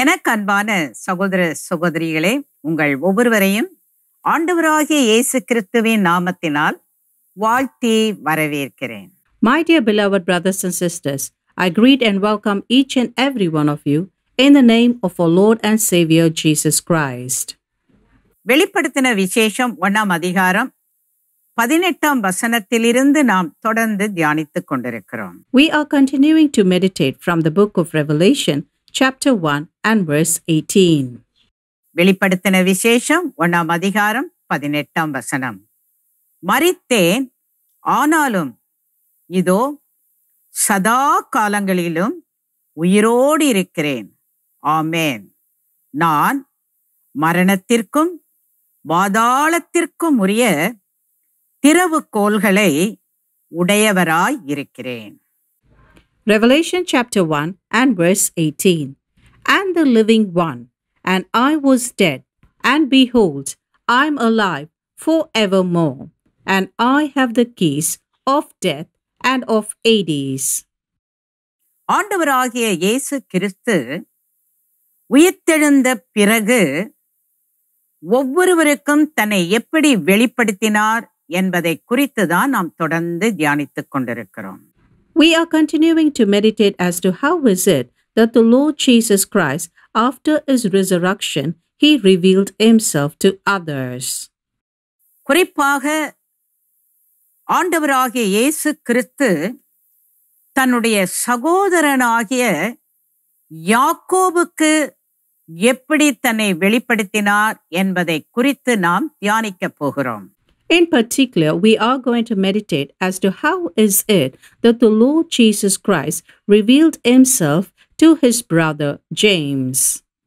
எனக்கு அன்பான சகோதர சகோதரிகளே உங்கள் ஒவ்வொருவரையும் ஆண்டவராகிய இயேசு கிறிஸ்துவின் நாமத்தினால் வாழ்த்தி வரவேற்கிறேன் My dear beloved brothers and sisters, I greet and welcome each and every one of you in the name of our Lord and Savior Jesus Christ. வெளிப்படுத்தின விசேஷம் ஒண்ணாம் அதிகாரம் பதினெட்டாம் வசனத்திலிருந்து நாம் தொடர்ந்து தியானித்துக் கொண்டிருக்கிறோம் We are continuing to meditate from the book of Revelation, chapter 1 and verse 18. வெளிப்படுத்தின விசேஷம் ஒண்ணாம் அதிகாரம் பதினெட்டாம் வசனம் மரித்தேன் ஆனாலும் இதோ சதா காலங்களிலும் உயிரோடு இருக்கிறேன் ஆமேன் நான் மரணத்திற்கும் பாதாளத்திற்கும் உரிய திறவுகோல்களை உடையவராய் இருக்கிறேன் Revelation chapter 1 and verse 18. And the living one, and I was dead, and behold, I am alive forevermore, and I have the keys of death and of Hades. ஆண்டவராகிய இயேசு கிறிஸ்து உயிர்த்தெழுந்த பிறகு ஒவ்வொருவருக்கும் தன்னை எப்படி வெளிப்படுத்தினார் என்பதை குறித்து தான் நாம் தொடர்ந்து தியானித்துக் கொண்டிருக்கிறோம் We are continuing to meditate as to how is it that the Lord Jesus Christ, after his resurrection, he revealed himself to others. குறிப்பாக ஆண்டவராகிய இயேசு கிறிஸ்து தன்னுடைய சகோதரனாகிய யாக்கோபுக்கு எப்படி தன்னை வெளிப்படுத்தினார் என்பதை குறித்து நாம் தியானிக்கப் போகிறோம் In particular, we are going to meditate as to how is it that the Lord Jesus Christ revealed himself to his brother James.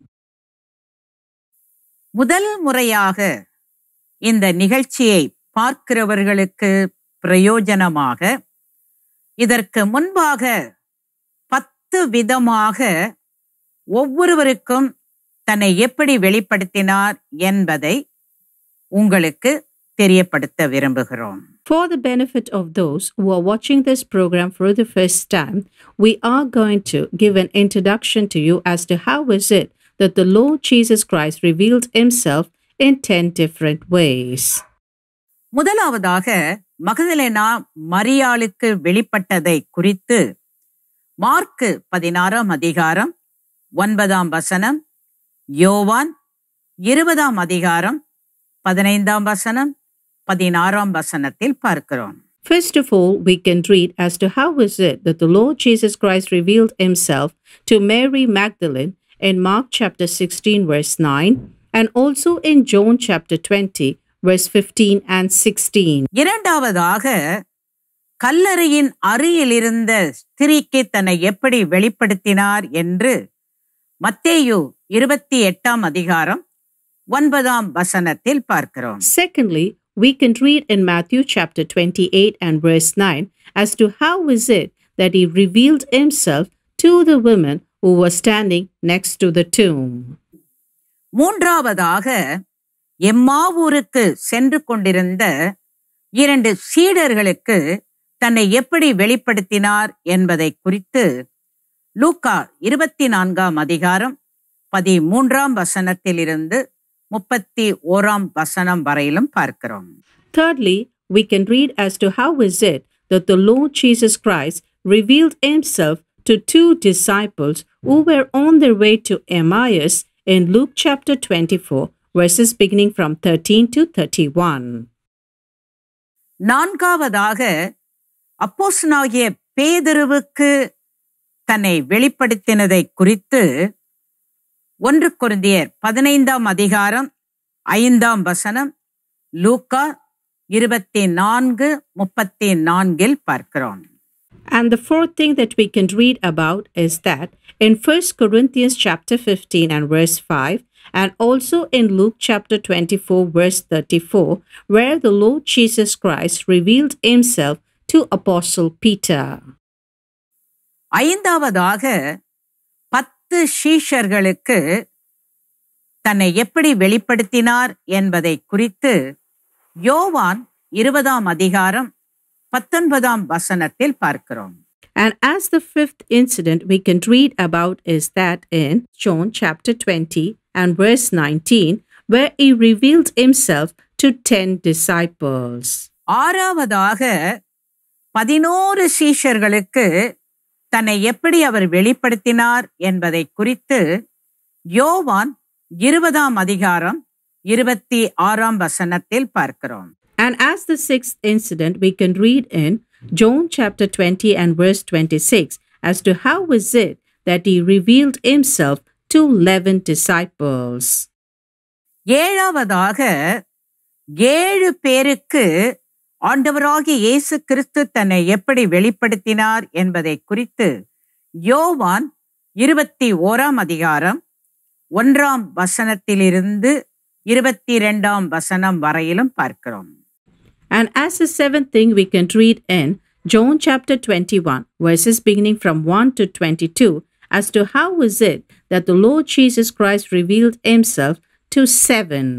முதல் முறையாக இந்த நிகழ்ச்சியை பார்க்கிறவர்களுக்கு பிரயோஜனமாக இதற்கு முன்பாக பத்து விதமாக ஒவ்வொருவருக்கும் தன்னை எப்படி வெளிப்படுத்தினார் என்பதை உங்களுக்கு தெரியப்படுத்த விரும்புகிறோம் For the benefit of those who are watching this program for the first time, we are going to give an introduction to you as to how is it that the Lord Jesus Christ revealed himself in 10 different ways. முதலாவதாக Magdalena மரியாளுக்கு வெளிப்பட்டதை குறித்து mark பதினாறாம் அதிகாரம் ஒன்பதாம் வசனம் யோவான் இருபதாம் அதிகாரம் பதினைந்தாம் வசனம் பதினாறாம் வசனத்தில் பார்க்கிறோம் First of all, we can read as to how is it that the Lord Jesus Christ revealed himself to Mary Magdalene in Mark chapter 16 verse 9 and also in John chapter 20 verse 15 and 16. இரண்டாவதாக கல்லறையின் அருகில் இருந்த ஸ்திரீக்கு தன்னை எப்படி வெளிப்படுத்தினார் என்று மத்தேயு இருபத்தி எட்டாம் அதிகாரம் ஒன்பதாம் வசனத்தில் பார்க்கிறோம் Secondly, we can read in Matthew chapter 28 and verse 9 as to how is it that he revealed himself to the women who were standing next to the tomb. மூன்றாவதாக எம்மாவூருக்கு சென்று கொண்டிருந்த இரண்டு சீடர்களுக்கு தன்னை எப்படி வெளிப்படுத்தினார் என்பதை குறித்து லூக்கா இருபத்தி நான்காம் அதிகாரம் பதிமூன்றாம் வசனத்திலிருந்து முப்பத்தி ஓராம் வசனம் வரையிலும் பார்க்கிறோம் Thirdly, we can read as to how is it that the Lord Jesus Christ revealed himself to two disciples who were on their way to Emmaus in Luke chapter 24, verses beginning from 13 to 31. நான்காவதாக அப்போஸ்தலனாகிய பேதுருவுக்கு தன்னை வெளிப்படுத்தினதை குறித்து ஒன்று கொரிந்தியர் பதினைந்தாம் அதிகாரம் ஐந்தாம் வசனம் லூக்கா இருபத்தி நான்கு முப்பத்தி நான்கில் பார்க்கிறோம் And the fourth thing that we can read about is that in 1 Corinthians chapter 15 and verse 5 and also in Luke chapter 24 verse 34 where the Lord Jesus Christ revealed himself to apostle Peter. ஐந்தாவதாக பத்து சீஷர்களுக்கு தன்னை எப்படி வெளிப்படுத்தினார் என்பதை குறித்து யோவான் இருபதாம் அதிகாரம் பத்தொன்பதாம் வசனத்தில் பார்க்கிறோம் And as the fifth incident we can read about is that in John chapter 20 and verse 19, where he revealed himself to 10 disciples. ஆறாவதாக பதினோரு சீஷர்களுக்கு தன்னை எப்படி அவர் வெளிப்படுத்தினார் என்பதை குறித்து யோவான் இருபதாம் அதிகாரம் இருபத்தி ஆறாம் வசனத்தில் பார்க்கிறோம் And as the sixth incident we can read in John chapter 20 and verse 26 as to how is it that he revealed himself to 11 disciples. ஏழாவதாக ஏழு பேருக்கு ஆண்டவராகிய இயேசு கிறிஸ்து தன்னை எப்படி வெளிப்படுத்தினார் என்பதை குறித்து யோவான் இருபத்தி ஓராம் அதிகாரம் ஒன்றாம் வசனத்திலிருந்து இருபத்தி இரண்டாம் வசனம் வரையிலும் பார்க்கிறோம் And as the seventh thing we can read in John chapter 21, verses beginning from 1 to 22, as to how is it that the Lord Jesus Christ revealed himself to seven.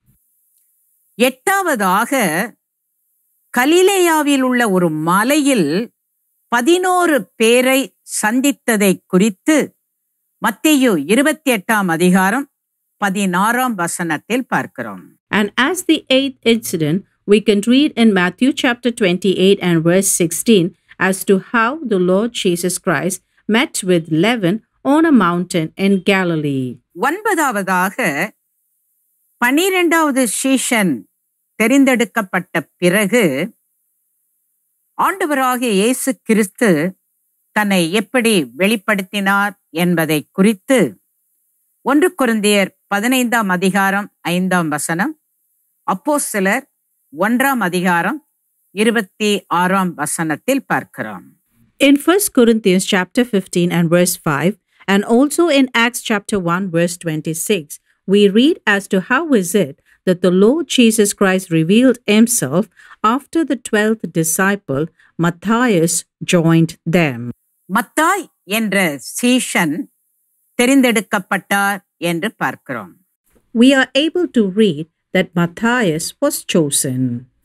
எட்டாவதாக கலிலேயாவில் உள்ள ஒரு மலையில் பதினோரு பேரை சந்தித்ததை குறித்து மத்தேயு இருபத்தி எட்டாம் அதிகாரம் பதினாறாம் வசனத்தில் பார்க்கிறோம் And as the eighth incident, we can read in Matthew chapter 28 and verse 16 as to how the Lord Jesus Christ met with eleven on a mountain in Galilee. ஒன்பதாவதாக பனிரெண்டாவது சீஷன் தெரிந்தெடுக்கப்பட்ட பிறகு ஆண்டவராகிய இயேசு கிறிஸ்து தன்னை எப்படி வெளிப்படுத்தினார் என்பதை குறித்து ஒன்று குருந்தியர் பதினைந்தாம் அதிகாரம் ஐந்தாம் வசனம் அப்போ சிலர் ஒன்றாம் அதிகாரம் இருபத்தி ஆறாம் வசனத்தில் பார்க்கிறோம் In 1 Corinthians chapter 15 and verse 5, and also in Acts chapter 1 verse 26, we read as to how is it that the Lord Jesus Christ revealed himself after the 12th disciple Matthias joined them. Mathai என்ற சீஷன் தெரிந்தெடுக்கப்பட்டார் என்று பார்க்கிறோம் We are able to read that Matthias was chosen.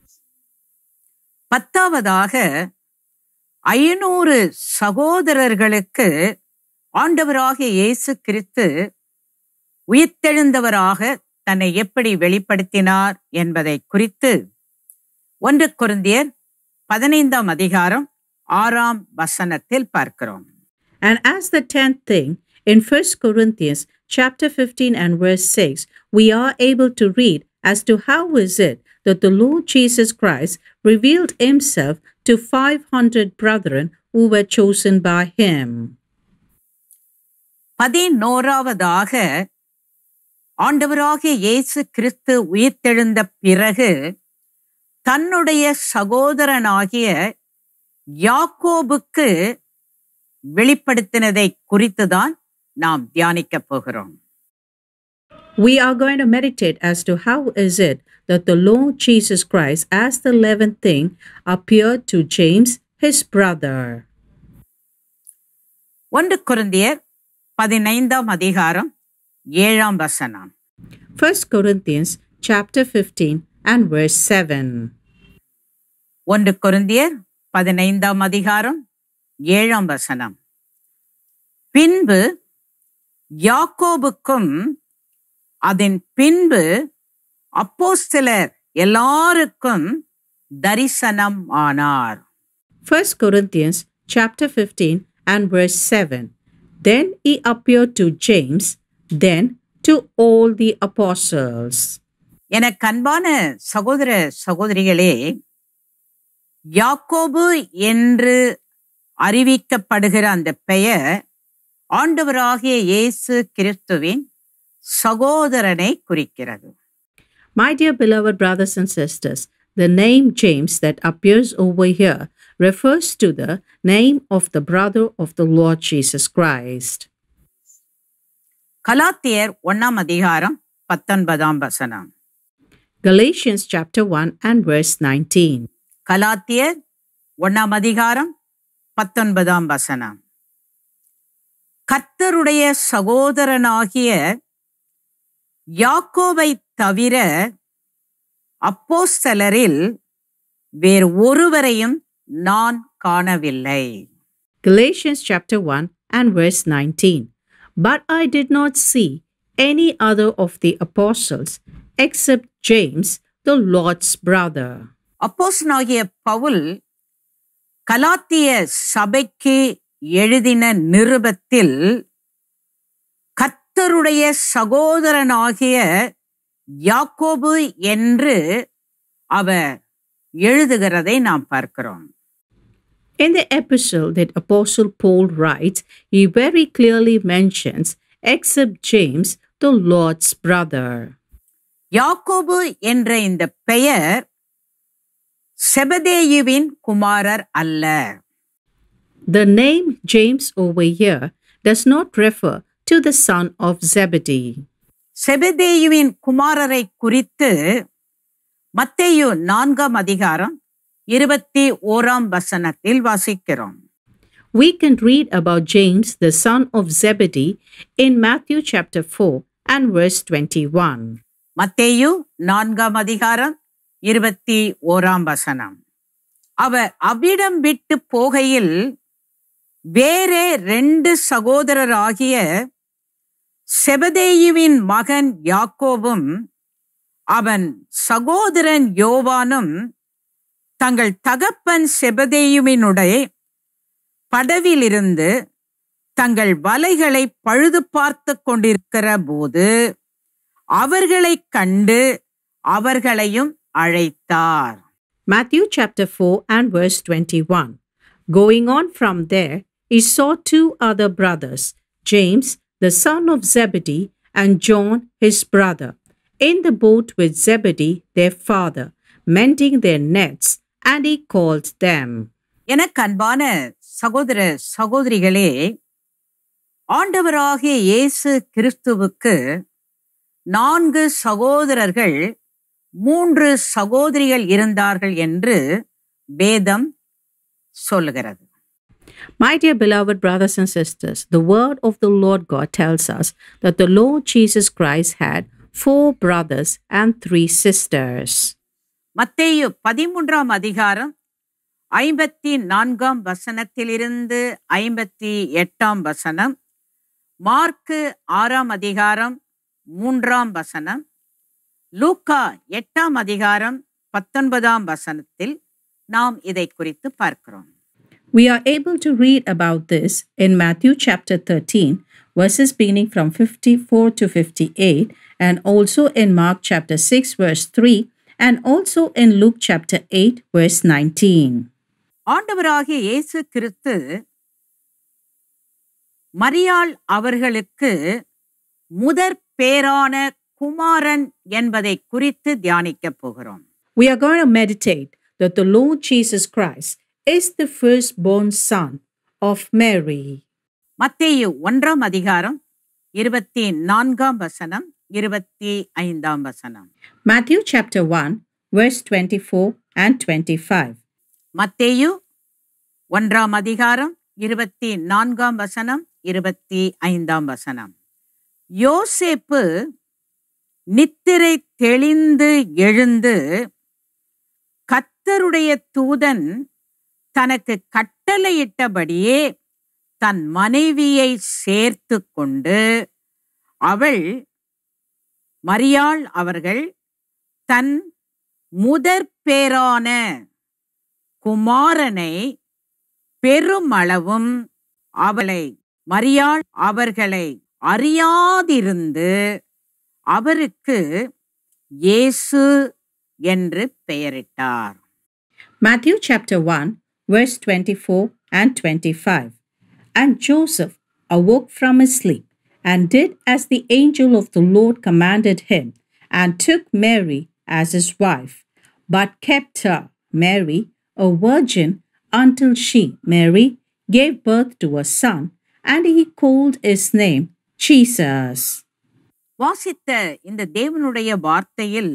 பத்தாவதாக ஐநூறு சகோதரர்களுக்கு ஆண்டவராகிய இயேசு கிறிஸ்து உயிர்த்தெழுந்தவராக தன்னை எப்படி வெளிப்படுத்தினார் என்பதை குறித்து ஒன்று குருந்தியர் பதினைந்தாம் அதிகாரம் ஆறாம் வசனத்தில் பார்க்கிறோம் And as the tenth thing, in 1 Corinthians chapter 15 and verse 6, we are able to read as to how is it that the Lord Jesus Christ revealed himself to 500 brethren who were chosen by him. பதினோராவதாக ஆண்டவராகிய இயேசு கிறிஸ்து உயிர்த்தெழுந்த பிறகு தன்னுடைய சகோதரனாகிய யாக்கோபுக்கு வெளிப்படுத்தினதை குறித்துதான் நாம் தியானிக்கப் போகிறோம் We are going to meditate as to how is it that the Lord Jesus Christ, as the eleventh thing, appeared to James, his brother. ஒன்று குருந்தியர் பதினைந்தாம் அதிகாரம் ஏழாம் வசனம் 1 Corinthians chapter 15 and verse 7. ஒன்று கொரிந்தியர் பதினைந்தாம் அதிகாரம் ஏழாம் வசனம் பின்பு யாக்கோபுக்கும் அதன் பின்பு அப்போஸ்தலர் எல்லாருக்கும் தரிசனம் ஆனார் 1 Corinthians chapter 15 and verse 7. Then he appeared to James, then to all the apostles. எனக்கு அன்பான சகோதர சகோதரிகளே யாக்கோபு என்று அறிவிக்கப்படுகிற அந்த பெயர் ஆண்டவராகிய இயேசு கிறிஸ்துவின் சகோதரனை குறிக்கிறது My dear beloved brothers and sisters, the name James that appears over here refers to the name of the brother of the Lord Jesus Christ. கலாத்தியர் ஒண்ணாம் அதிகாரம் பத்தொன்பதாம் வசனம் Galatians chapter 1 and verse 19. கலாத்தியர் ஒண்ணாம் அதிகாரம் பத்தொன்பதாம் வசனம் கர்த்தருடைய சகோதரனாகிய யாக்கோவை தவிர அப்போஸ்தலரில் வேறு ஒருவரையும் நான் காணவில்லை Galatians chapter 1 and verse 19. But I did not see any other of the apostles except James, the Lord's brother. அப்போஸ்தலனாகிய பவுல் கலாத்திய சபைக்கு எழுதின நிருபத்தில் கர்த்தருடைய சகோதரனாகிய யாக்கோபு என்று அவர் எழுதுகிறதை நாம் பார்க்கிறோம் In the epistle that Apostle Paul writes, he very clearly mentions, except James, the Lord's brother. யாக்கோபு என்ற இந்த பெயர் செபதேயுவின் குமாரர் அல்ல The name James over here does not refer to the son of Zebedee. செபதேயுவின் குமாரரை குறித்து மத்தேயு நான்காம் அதிகாரம் இருபத்தி ஓராம் வசனத்தில் வாசிக்கிறோம் We can read about James, the son of Zebedee, in Matthew chapter 4 and verse 21. மத்தேயு நான்காம் அதிகாரம் இருபத்தி ஓராம் வசனம் அவர் அவ்விடம் விட்டு போகையில் வேறே ரெண்டு சகோதரராகிய செபதேயுவின் மகன் யாக்கோபும் அவன் சகோதரன் யோவானும் தங்கள் தகப்பன் செபதேயுவினுடைய படவிலிருந்து தங்கள் வலைகளை பழுது பார்த்து கொண்டிருக்கிற போது அவர்களைக் கண்டு அவர்களையும் அழைத்தார் Matthew chapter 4 and verse 21. Going on from there, he saw two other brothers, James, the son of Zebedee, and John, his brother, in the boat with Zebedee, their father, mending their nets, and he called them. எனக்கு அன்பான சகோதர சகோதரிகளே ஆண்டவராகிய இயேசு கிறிஸ்துவுக்கு நான்கு சகோதரர்கள் மூன்று சகோதரிகள் இருந்தார்கள் என்று வேதம் சொல்லுகிறது My dear beloved brothers and sisters, the word of the Lord God tells us that the Lord Jesus Christ had four brothers and three sisters. மத்தேயு பதிமூன்றாம் அதிகாரம் ஐம்பத்தி நான்காம் வசனத்திலிருந்து ஐம்பத்தி எட்டாம் வசனம் மார்க்கு ஆறாம் அதிகாரம் மூன்றாம் வசனம் லூக்கா எட்டாம் அதிகாரம் பத்தொன்பதாம் வசனத்தில் நாம் இதை குறித்து பார்க்கிறோம் We are able to read about this in Matthew chapter 13, verses beginning from 54 to 58, and also in Mark chapter 6, verse 3, and also in Luke chapter 8, verse 19. ஆண்டவராகிய இயேசு கிறிஸ்து மரியாள் அவர்களுக்கு முதற் பேரான குமாரன் என்பதை குறித்து தியானிக்கப் போகிறோம் We are going to meditate that the Lord Jesus Christ is the firstborn son of Mary. மத்தேயு ஒன்றாம் அதிகாரம் இருபத்தி நான்காம் வசனம் இருபத்தி ஐந்தாம் வசனம் Matthew chapter 1, verse 24 and 25. மத்தேயு ஒன்றாம் அதிகாரம் இருபத்தி நான்காம் வசனம் இருபத்தி ஐந்தாம் வசனம் யோசேப்பு நித்திரை தெளிந்து எழுந்து கத்தருடைய தூதன் தனக்கு கட்டளையிட்டபடியே தன் மனைவியை சேர்த்து கொண்டு அவள் மரியாள் அவர்கள் தன் முதற் பேரான குமாரனை பெருமளவும் அவளை மரியாள் அவர்களை அறியாதிருந்து அவருக்கு இயேசு என்று பெயரிட்டார் Matthew chapter 1, verse 24 and 25. And Joseph awoke from his sleep and did as the angel of the Lord commanded him, and took Mary as his wife, but kept her, Mary, a virgin, until she, Mary, gave birth to a son, and he called his name Jesus. வாசித்த இந்த தேவனுடைய வார்த்தையில்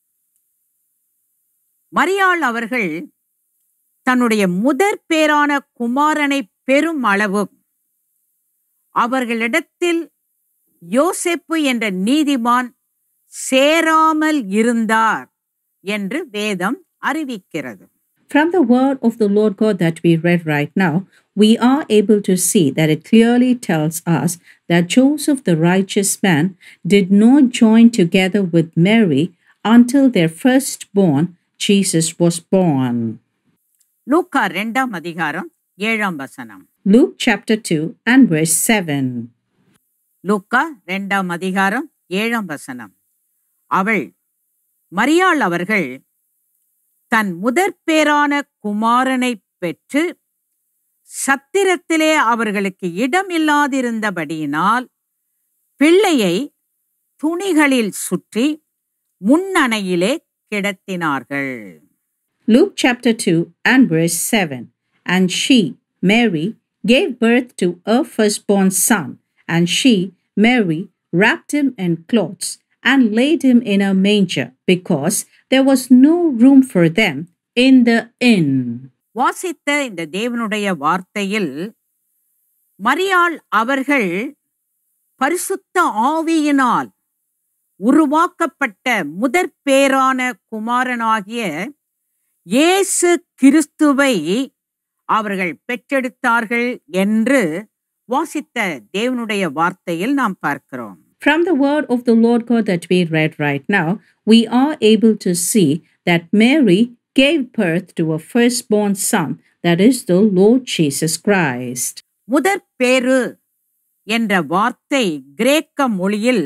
மரியாள் அவர்கள் தன்னுடைய முதற் பேரான குமாரனை பெரும் அளவு அவர்களிடத்தில் யோசேப்பு என்ற நீதிமான் சேராமல் இருந்தார் என்று வேதம் அறிவிக்கிறது From the word of the Lord God that we read right now, we are able to see that it clearly tells us that Joseph, the righteous man, did not join together with Mary until their firstborn, Jesus, was born. லூக்கா ரெண்டாம் அதிகாரம் ஏழாம் வசனம் Luke chapter 2 and verse 7. லூக்கா ரெண்டாம் அதிகாரம் ஏழாம் வசனம் அவள் மரியாள் அவர்கள் தன் முதற்பேரான குமாரனை பெற்று சத்திரத்திலே அவர்களுக்கு இடம் இல்லாதிருந்தபடியினால் பிள்ளையை துணிகளில் சுற்றி முன்னணையிலே கிடத்தினார்கள் Luke chapter 2 and verse 7. And she, Mary, gave birth to a firstborn son, and she, Mary, wrapped him in cloths and laid him in a manger, because there was no room for them in the inn. வாசித்த இந்த தேவனுடைய வார்த்தையில் மரியாள் அவர்கள் பரிசுத்த ஆவியினால் உருவாக்கப்பட்ட முதற் பேரான குமாரனாகிய இயேசு கிறிஸ்துவை அவர்கள் பெற்றெடுத்தார்கள் என்று வாசித்த தேவனுடைய வார்த்தையில் நாம் பார்க்கிறோம் From the word of the Lord God that we read right now, we are able to see that Mary gave birth to a firstborn son, that is the Lord Jesus Christ. முதற் பேரு என்ற வார்த்தை கிரேக்க மொழியில்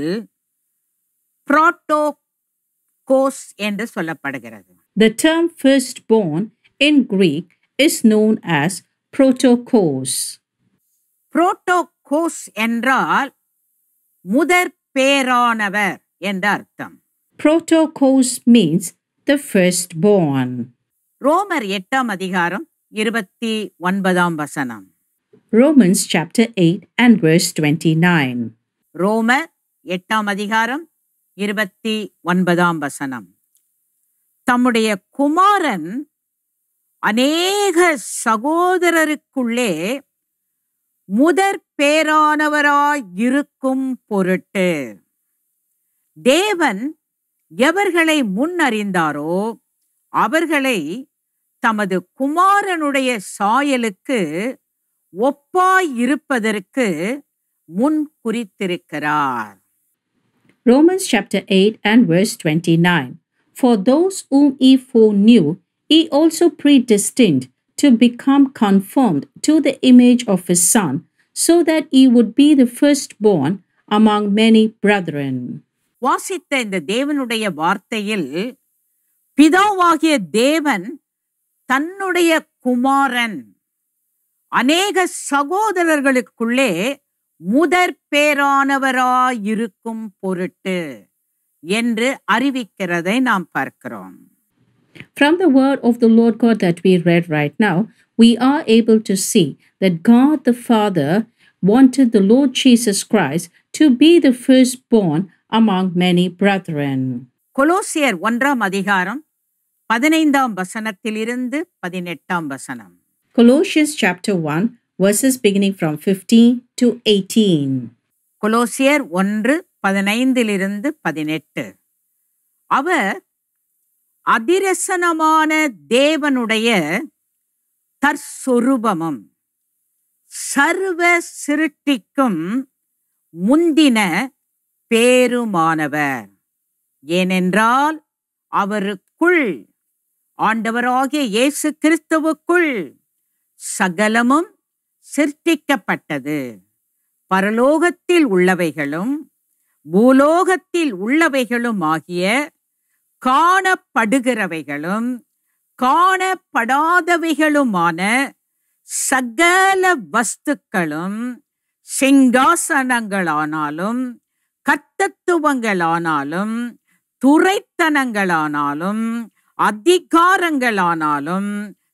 புரோட்டோகோஸ் என்று சொல்லப்படுகிறது The term firstborn in Greek is known as protokos. புரோட்டோகோஸ் என்றால் முதற் பேரானவர் என்ற அர்த்தம் Protokos means the firstborn. ரோமர் எட்டாம் அதிகாரம் இருபத்தி ஒன்பதாம் வசனம் Romans chapter 8 and verse 29. ரோமர் எட்டாம் அதிகாரம் இருபத்தி ஒன்பதாம் வசனம் தம்முடைய குமாரன் அநேக சகோதரருக்குள்ளே முதற் பேரானவராய் இருக்கும் பொருட்டு தேவன் எவர்களை முன்னறிந்தாரோ அவர்களை தமது குமாரனுடைய சாயலுக்கு ஒப்பாய் இருப்பதற்கு முன் குறித்திருக்கிறார் Romans chapter 8 and verse 29. For those whom he foreknew, he also predestined to become conformed to the image of his Son, so that he would be the firstborn among many brethren. வாசித்த இந்த தேவனுடைய வார்த்தையில் பிதாவாகிய தேவன் தன்னுடைய குமாரன் அநேக சகோதரர்களுக்குள்ளே முதற் பேரானவராயிருக்கும் பொருட்டு என்று அறிவிக்கிறதை நாம் பார்க்கிறோம் From the word of the Lord God that we read right now, we are able to see that God the Father wanted the Lord Jesus Christ to be the firstborn among many brethren. கொலோசியர் ஒன்றாம் அதிகாரம் பதினைந்தாம் வசனத்திலிருந்து பதினெட்டாம் வசனம் Colossians chapter 1, verses beginning from 15 to 18. கொலோசியர் ஒன்று பதினைந்திலிருந்து பதினெட்டு அவர் அதிரசனமான தேவனுடைய தற்சொரூபமும் சர்வ சிருஷ்டிக்கும் முந்தின பேருமானவர் ஏனென்றால் அவருக்குள் ஆண்டவராகிய இயேசு கிறிஸ்துவுக்குள் சகலமும் சிருஷ்டிக்கப்பட்டது பரலோகத்தில் உள்ளவைகளும் பூலோகத்தில் உள்ளவைகளும் ஆகிய காணப்படுகிறவைகளும் காணப்படாதவைகளுமான சகல வஸ்துக்களும் சிங்காசனங்களானாலும் கர்த்தத்துவங்களானாலும் துரைத்தனங்களானாலும் அதிகாரங்களானாலும்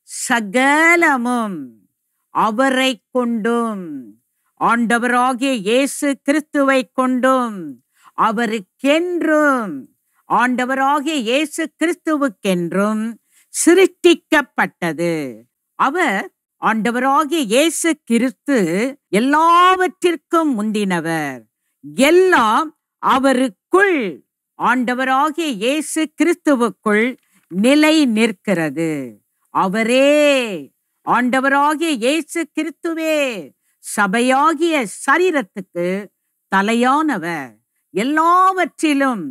சகலமும் அவரை கொண்டும் ஆண்டவராகிய இயேசு கிறிஸ்துவை கொண்டும் அவருக்கென்றும் ஆண்டவராகிய இயேசு கிறிஸ்துவுக்கென்றும் சிருஷ்டிக்கப்பட்டது அவர் ஆண்டவராகிய இயேசு கிறிஸ்து எல்லாவற்றிற்கும் முந்தினவர் எல்லாம் அவருக்குள் ஆண்டவராகிய இயேசு கிறிஸ்துவுக்குள் நிலை நிற்கிறது அவரே ஆண்டவராகிய இயேசு கிறிஸ்துவே சபையாகிய சரீரத்துக்கு தலையானவர் எல்லாவற்றிலும்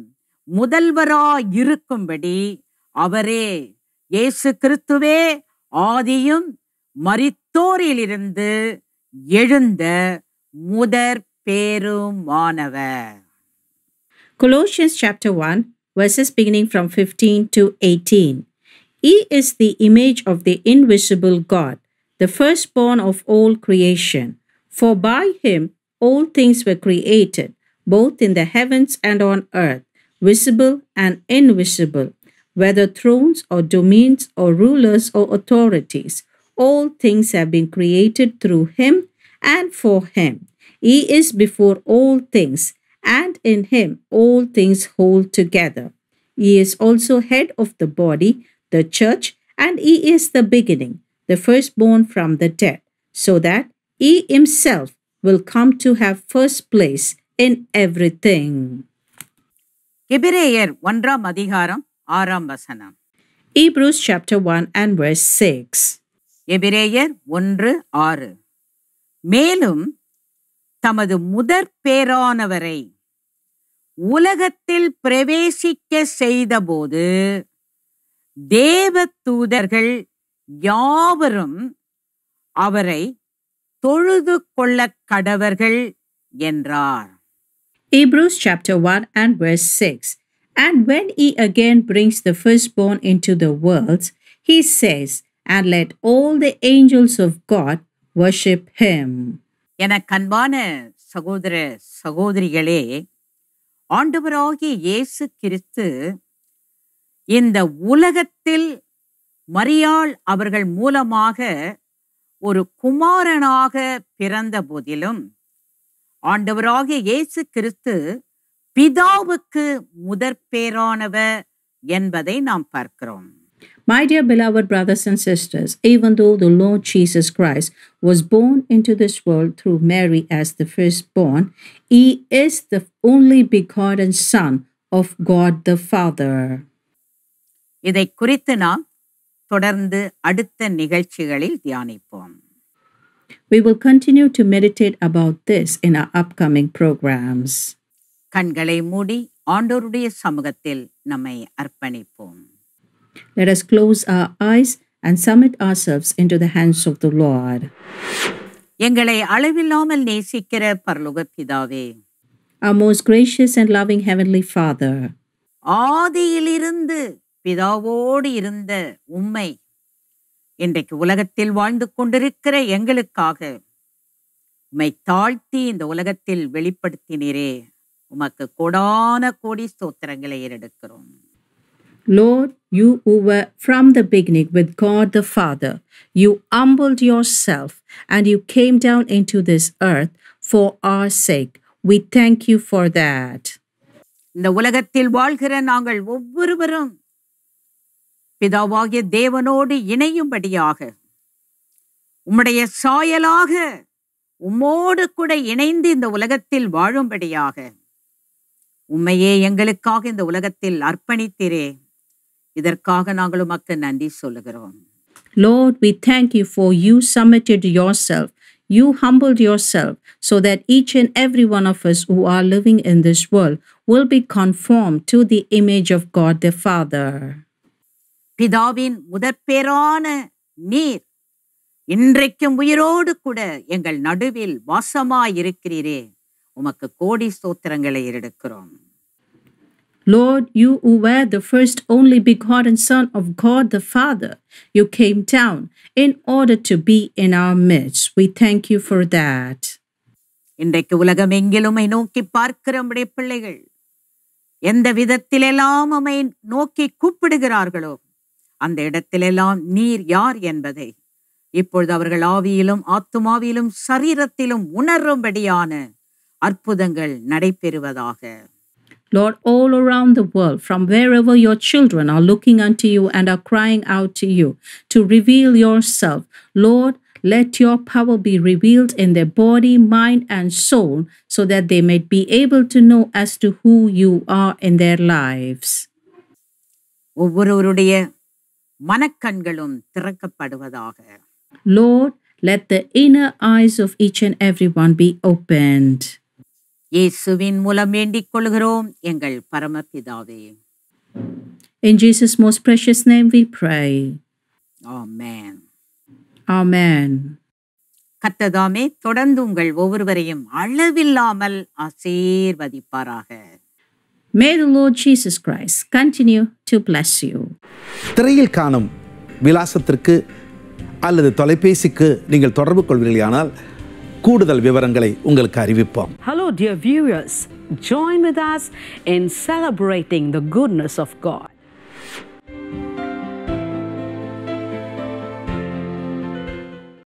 முதல்வராயிருக்கும்படி அவரே இயேசு கிறிஸ்துவே ஆதியும் மரித்தோரிலிருந்து எழுந்த முதற் பேருமானவர் Colossians chapter 1, verses beginning from 15 to 18. He is the image of the invisible God, the firstborn of all creation. For by him all things were created, both in the heavens and on earth, visible and invisible, whether thrones or dominions or rulers or authorities. All things have been created through him and for him. He is before all things, and in him all things hold together. He is also head of the body, the church, and he is the beginning, the firstborn from the dead, so that he himself will come to have first place in everything. எபிரேயர் ஒன்றாம் அதிகாரம் ஆறாம் வசனம் Hebrews chapter 1 and verse 6. எபிரேயர் ஒன்று ஆறு மேலும் தமது முதற் பேரானவரை உலகத்தில் பிரவேசிக்க செய்தபோது தேவ தூதர்கள் யாவரும் அவரை தொழுது கொள்ள கடவர்கள் என்றார் Hebrews chapter 1 and verse 6. And when he again brings the firstborn into the world, he says, And let all the angels of God worship him. என கண்பான சகோதர சகோதரிகளே ஆண்டவராகிய இயேசு கிறிஸ்து இந்த உலகத்தில் மரியாள் அவர்கள் மூலமாக ஒரு குமாரனாக பிறந்த போதிலும் ஆண்டவராகிய இயேசு கிறிஸ்து பிதாவுக்கு முதற் பேரானவர் என்பதை நாம் பார்க்கிறோம் My dear beloved brothers and sisters, even though the Lord Jesus Christ was born into this world through Mary as the firstborn, he is the only begotten Son of God the Father. இதை குறித்து நாம் தொடர்ந்து அடுத்த நிகழ்ச்சிகளில் தியானிப்போம் We will continue to meditate about this in our upcoming programs. கண்களை மூடி ஆண்டோருடைய சமூகத்தில் நம்மை அர்ப்பணிப்போம் Let us close our eyes and submit ourselves into the hands of the Lord. எங்களை அளவில்லாமல் நேசிக்கிற பரலோக பிதாவே Our most gracious and loving Heavenly Father, ஆதியிலிருந்து பிதாவோடு இருந்த உம்மை இன்றைக்கு உலகத்தில் வாழ்ந்து கொண்டிருக்கிற எங்களுக்காக உம்மை தாழ்த்தி இந்த உலகத்தில் வெளிப்படுத்தினீரே உமக்கு கோடான கோடி ஸ்தோத்திரங்களை ஏறெடுக்கிறோம் Lord, you who were from the beginning with God the Father, you humbled yourself and you came down into this earth for our sake. We thank you for that. இந்த உலகத்தில் வாழ்கிற நாங்கள் ஒவ்வொருவரும் பிதாவாகிய தேவனோடு இணையும்படியாக உம்முடைய சாயலாக உம்மோடு கூட இணைந்து இந்த உலகத்தில் வாழும்படியாக உம்மையே எங்களுக்காக இந்த உலகத்தில் அர்ப்பணித்தீரே இதற்காக நாங்கள் உமக்கு நன்றி சொல்லுகிறோம் Lord, we thank you for you submitted yourself. You humbled yourself so that each and every one of us who are living in this world will be conformed to the image of God the Father. பிதாவின் முதற்பேரான நீர் இன்றைக்கும் உயிரோடு கூட எங்கள் நடுவில் வாசமாயிருக்கிறீரே உமக்கு கோடி ஸ்தோத்திரங்களை எடுக்கிறோம் Lord, you who were the first only begotten Son of God the Father, you came down in order to be in our midst. We thank you for that. இன்றைக்கு உலகம் எங்கிலுமை நோக்கி பார்க்கிற நம்முடைய பிள்ளைகள் எந்த விதத்திலெல்லாம் அமை நோக்கி கூப்பிடுகிறார்களோ அந்த இடத்திலெல்லாம் நீர் யார் என்பதை இப்பொழுது அவர்கள் ஆவியிலும் ஆத்துமாவிலும் சரீரத்திலும் உணரும்படியான அற்புதங்கள் நடைபெறுவதாக Lord, all around the world, from wherever your children are looking unto you and are crying out to you to reveal yourself, Lord, let your power be revealed in their body, mind, and soul so that they may be able to know as to who you are in their lives. ஒவ்வொருவருடைய மனக்கண்களும் திறக்கப்படுவதாக Lord, let the inner eyes of each and every one be opened. இயேசுவின் மூலம் வேண்டிக் கொள்கிறோம் எங்கள் பரமபிதாவே In Jesus' most precious name we pray. Amen Amen. கத்ததாமே தொடர்ந்து உங்கள் ஒவ்வொருவரையும் அளவில்லாமல் ஆசீர்வதிப்பாராக May the Lord Jesus Christ continue to bless you. திரையில் காணும் விலாசத்திற்கு அல்லது தொலைபேசிக்கு நீங்கள் தொடர்பு கொள்வீர்களானால் கூடுதல் விவரங்களை உங்களுக்கு அறிவிப்போம் Hello, dear viewers. Join with us in celebrating the goodness of God.